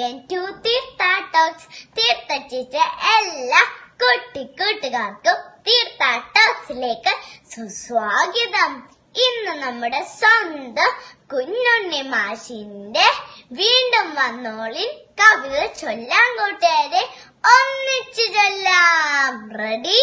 welcome to Theertha talks Theertha ചേച്ച എല്ലാ കുട്ടി കൂട്ടുകാർക്കും തീർത്ഥ ടോക്സിലേക്ക് സുസ്വാഗതം ഇന്ന് നമ്മുടെ സ്വന്തം കുഞ്ഞുണ്ണി മാഷിന്റെ വീണ്ടും വന്നോളിൻ കവിത ചൊല്ലാൻ കൂട്ടുകാരെ ഒന്നിച്ചു ചൊല്ലാം റെഡി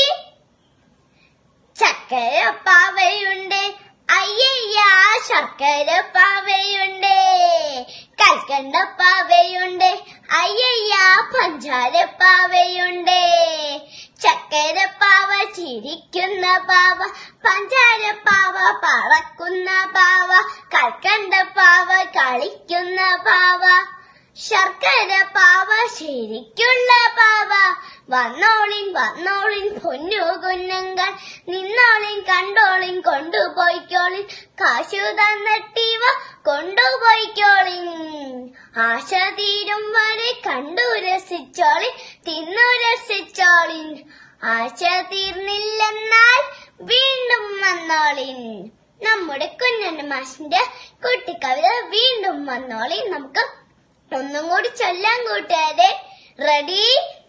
ചക്കര പാവയുണ്ട് അയ്യയ്യ ശർക്കര പാവയുണ്ട് കൽക്കണ്ട പാവയുണ്ട് അയ്യയ്യ പഞ്ചാര പാവയുണ്ട് ചക്കര പാവ ചിരിക്കുന്ന പാവ പഞ്ചാര പാവ പറക്കുന്ന പാവ കൽക്കണ്ട പാവ കളിക്കുന്ന പാവ ശർക്കര പാവ ശരിക്കുള്ള പാവ വന്നോളിൻ വന്നോളിൻ പൊന്നു കുഞ്ഞുങ്ങൾ നിന്നോളിൻ കണ്ടോളിൻ കൊണ്ടുപോയിക്കോളിൻ കാശു തന്നിട്ടിവ കൊണ്ടുപോയിക്കോളിൻ ആശ തീരും വരെ കണ്ടു രസിച്ചോളിൻ തിന്നു രസിച്ചോളിൻ ആശ തീർന്നില്ലെന്നാൽ വീണ്ടും വന്നോളിൻ നമ്മുടെ കുഞ്ഞണ്ണ മാഷിന്റെ കുട്ടിക്കവിത വീണ്ടും വന്നോളിൻ നമുക്ക് ഒന്നും കൂടി ചൊല്ലാൻ കൂട്ടുകാരെ റെഡി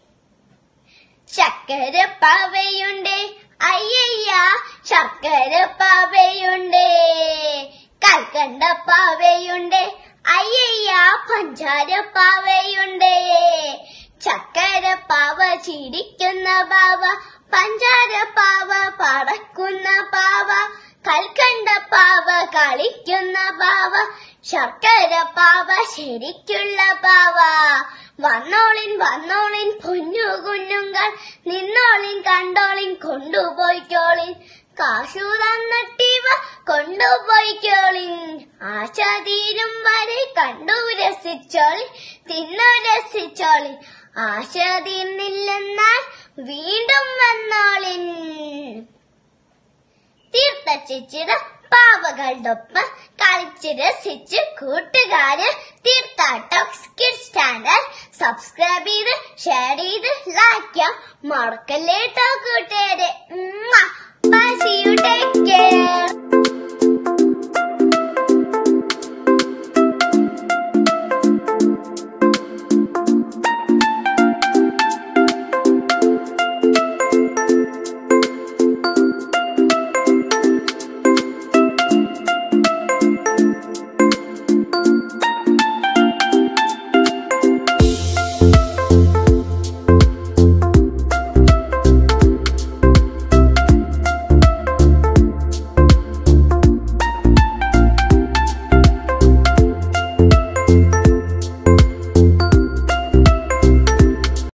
ചക്കര പാവയുണ്ട് അയ്യയ്യ ശർക്കര പാവയുണ്ട് കൽക്കണ്ട പാവയുണ്ട് അയ്യയ്യ പഞ്ചാര പാവയുണ്ട് ചക്കര പാവ ചിരിക്കുന്ന പാവ പഞ്ചാര പാവ പറക്കുന്ന പാവ കൽക്കണ്ട പാവ കളിക്കുന്ന പാവ ശർക്കര പാവ ശരിക്കുള്ള പാവ വന്നോളിൻ വന്നോളിൻ പൊന്നു കുഞ്ഞുങ്ങൾ നിന്നോളിൻ കണ്ടോളിൻ കൊണ്ടുപോയിക്കോളിൻ കാശു തന്നിട്ടിവ കൊണ്ടുപോയിക്കോളിൻ ആശ തീരും വരെ കണ്ടു രസിച്ചോളിൻ തിന്നു രസിച്ചോളിൻ ആശ തീർന്നില്ലെന്നാൽ വീണ്ടും വന്നോളിൻ തീർത്ഥ ചേച്ചിയുടെ പാവകളുടൊപ്പം കളിച്ച് രസിച്ച് കൂട്ടുകാര് Theertha talks kids channel subscribe ചെയ്ത് ഷെയർ ചെയ്ത് ലൈക്ക് ചെയ്യാൻ മറക്കല്ലേ കേട്ടോ കൂട്ടുകാരെ bye see you take care